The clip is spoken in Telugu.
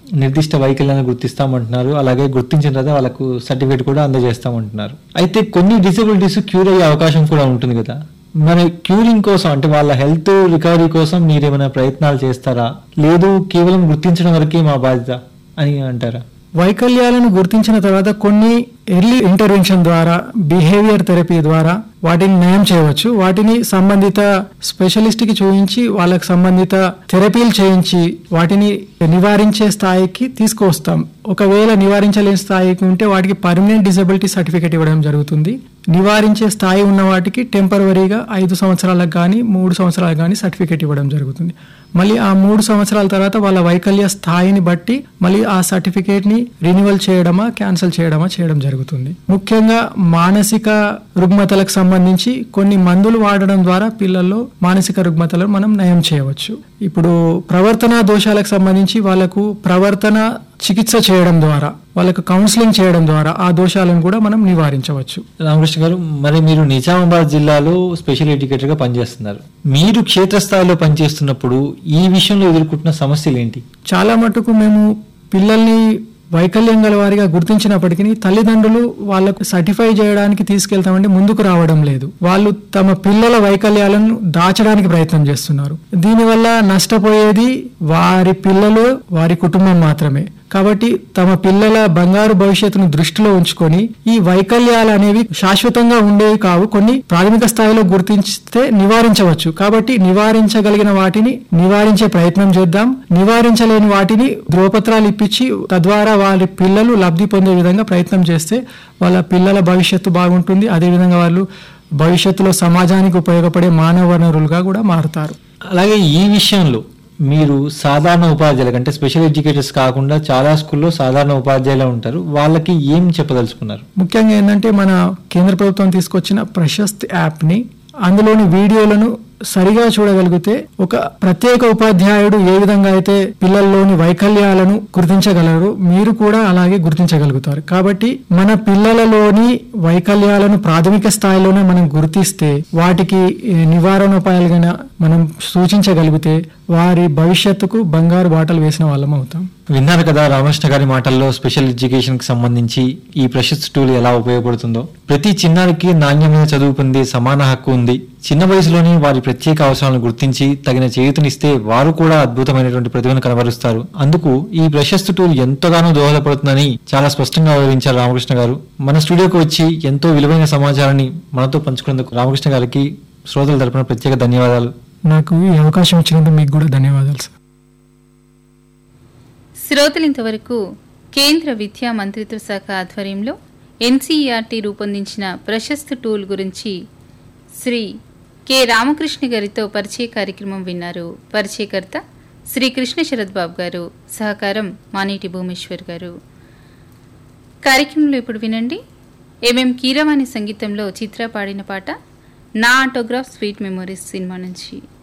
నిర్దిష్ట వైకల్యాన్ని గుర్తిస్తామంటున్నారు అలాగే గుర్తించిన తర్వాత వాళ్ళకు సర్టిఫికేట్ కూడా అందజేస్తామంటున్నారు అయితే కొన్ని డిసబిలిటీస్ క్యూర్ అయ్యే అవకాశం కూడా ఉంటుంది కదా మరి క్యూరింగ్ కోసం అంటే వాళ్ళ హెల్త్ రికవరీ కోసం మీరు ఏమైనా ప్రయత్నాలు చేస్తారా లేదు కేవలం గుర్తించడం వరకే మా బాధ్యత అని అంటారా వైకల్యాలను గుర్తించిన తర్వాత కొన్ని ఎర్లీ ఇంటర్వెన్షన్ ద్వారా బిహేవియర్ థెరపీ ద్వారా వాటిని నయం చేయవచ్చు వాటిని సంబంధిత స్పెషలిస్ట్ కి చూపించి వాళ్ళకి సంబంధిత థెరపీలు చేయించి వాటిని నివారించే స్థాయికి తీసుకువస్తాం ఒకవేళ నివారించలేని స్థాయికి ఉంటే వాటికి పర్మనెంట్ డిసబిలిటీ సర్టిఫికేట్ ఇవ్వడం జరుగుతుంది నివారించే స్థాయి ఉన్న వాటికి టెంపరవరీగా ఐదు సంవత్సరాలకు కానీ మూడు సంవత్సరాలకు కానీ సర్టిఫికేట్ ఇవ్వడం జరుగుతుంది మళ్ళీ ఆ మూడు సంవత్సరాల తర్వాత వాళ్ళ వైకల్య స్థాయిని బట్టి మళ్ళీ ఆ సర్టిఫికేట్ ని రినివల్ చేయడమా క్యాన్సిల్ చేయడమా చేయడం జరుగుతుంది ముఖ్యంగా మానసిక రుగ్మతలకు సంబంధించి కొన్ని మందులు వాడడం ద్వారా పిల్లల్లో మానసిక రుగ్మతలను మనం నయం చేయవచ్చు ఇప్పుడు ప్రవర్తన దోషాలకు సంబంధించి వాళ్ళకు ప్రవర్తన చికిత్స చేయడం ద్వారా వాళ్ళకు కౌన్సిలింగ్ చేయడం ద్వారా ఆ దోషాలను కూడా మనం నివారించవచ్చు రామకృష్ణ గారు మరి మీరు నిజామాబాద్ జిల్లాలో స్పెషల్ ఎడ్యుకేటర్ గా పనిచేస్తున్నారు మీరు క్షేత్రస్థాయిలో పనిచేస్తున్నప్పుడు ఈ విషయంలో ఎదుర్కొంటున్న సమస్యలు ఏంటి చాలా మటుకు మేము పిల్లల్ని వైకల్యం గల వారిగా గుర్తించినప్పటికీ తల్లిదండ్రులు వాళ్ళకు సర్టిఫై చేయడానికి తీసుకెళ్తామంటే ముందుకు రావడం లేదు వాళ్ళు తమ పిల్లల వైకల్యాలను దాచడానికి ప్రయత్నం చేస్తున్నారు దీనివల్ల నష్టపోయేది వారి పిల్లలు వారి కుటుంబం మాత్రమే కాబట్టి తమ పిల్లల బంగారు భవిష్యత్తును దృష్టిలో ఉంచుకొని ఈ వైకల్యాలు అనేవి శాశ్వతంగా ఉండేవి కావు కొన్ని ప్రాథమిక స్థాయిలో గుర్తించితే నివారించవచ్చు కాబట్టి నివారించగలిగిన వాటిని నివారించే ప్రయత్నం చేద్దాం నివారించలేని వాటిని ధ్రువపత్రాలు ఇప్పించి తద్వారా వారి పిల్లలు లబ్ధి పొందే విధంగా ప్రయత్నం చేస్తే వాళ్ళ పిల్లల భవిష్యత్తు బాగుంటుంది అదేవిధంగా వాళ్ళు భవిష్యత్తులో సమాజానికి ఉపయోగపడే మానవ వనరులుగా కూడా మారుతారు అలాగే ఈ విషయంలో మీరు సాధారణ ఉపాధ్యాయులకు అంటే స్పెషల్ ఎడ్యుకేటర్స్ కాకుండా చాలా స్కూల్లో సాధారణ ఉపాధ్యాయులు ఉంటారు వాళ్ళకి ఏం చెప్పదలుచుకున్నారు ముఖ్యంగా ఏంటంటే మన కేంద్ర ప్రభుత్వం తీసుకొచ్చిన ప్రశస్త్ యాప్ని అందులోని వీడియోలను సరిగా చూడగలిగితే ఒక ప్రత్యేక ఉపాధ్యాయుడు ఏ విధంగా అయితే పిల్లల్లోని వైకల్యాలను గుర్తించగలరు మీరు కూడా అలాగే గుర్తించగలుగుతారు కాబట్టి మన పిల్లలలోని వైకల్యాలను ప్రాథమిక స్థాయిలోనే మనం గుర్తిస్తే వాటికి ఏ, నివారణోపాయాలుగా మనం సూచించగలిగితే వారి భవిష్యత్తుకు బంగారు బాటలు వేసిన వాళ్ళం అవుతాం విన్నారు కదా రామకృష్ణ గారి మాటల్లో స్పెషల్ ఎడ్యుకేషన్ కి సంబంధించి ఈ ప్రశస్త్ టూల్ ఎలా ఉపయోగపడుతుందో ప్రతి చిన్నారికి నాణ్యమైన చదువు పొందే సమాన హక్కు ఉంది చిన్న వయసులోనే వారి ప్రత్యేక అవసరాలను గుర్తించి తగిన చేయూతనిస్తే వారు కూడా అద్భుతమైనటువంటి ప్రతిభను కనబరుస్తారు అందుకు ఈ ప్రశస్త్ టూల్ ఎంతగానో దోహదపడుతుందని చాలా స్పష్టంగా వివరించారు రామకృష్ణ గారు మన స్టూడియోకి వచ్చి ఎంతో విలువైన సమాచారాన్ని మనతో పంచుకున్నందుకు రామకృష్ణ గారికి శ్రోతల తరపున ప్రత్యేక ధన్యవాదాలు నాకు ఈ అవకాశం ఇచ్చినందుకు మీకు కూడా ధన్యవాదాలు సార్ శ్రోతలు ఇంతవరకు కేంద్ర విద్యా మంత్రిత్వ శాఖ ఆధ్వర్యంలో ఎన్సీఈఆర్టీ రూపొందించిన ప్రశస్త్ టూల్ గురించి శ్రీ కె రామకృష్ణ గారితో పరిచయ కార్యక్రమం విన్నారు పరిచయకర్త శ్రీ కృష్ణ శరత్ బాబు గారు సహకారం మానేటి భూమేశ్వర్ గారు కార్యక్రమంలో ఇప్పుడు వినండి ఎంఎం కీరవాణి సంగీతంలో చిత్ర పాడిన పాట నా ఆటోగ్రాఫ్ స్వీట్ మెమోరీస్ సినిమా నుంచి